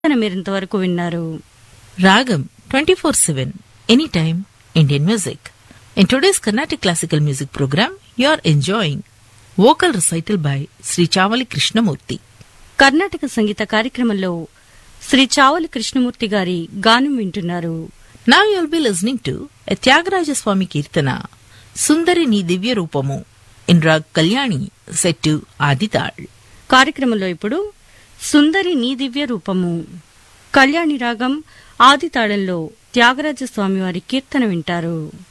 కీర్తన మీరింతవరకు విన్నారు Ragam 24-7, anytime, Indian music. In today's Carnatic classical music program, you are enjoying vocal recital by Sri Chavali Krishnamurti. Karnataka సంగీత కార్యక్రమంలో శ్రీ చావలి కృష్ణమూర్తి గారి గానం వింటున్నారు Now you will be listening to a Tyagaraja Swami Kirtana, Sundari Ni Divya Rupamu, in Rag Kalyani, set to Adital. కార్యక్రమంలో ఇప్పుడు సుందరి నీ దివ్య రూపము కళ్యాణి రాగం ఆది తాళంలో త్యాగరాజ స్వామివారి కీర్తన వింటారు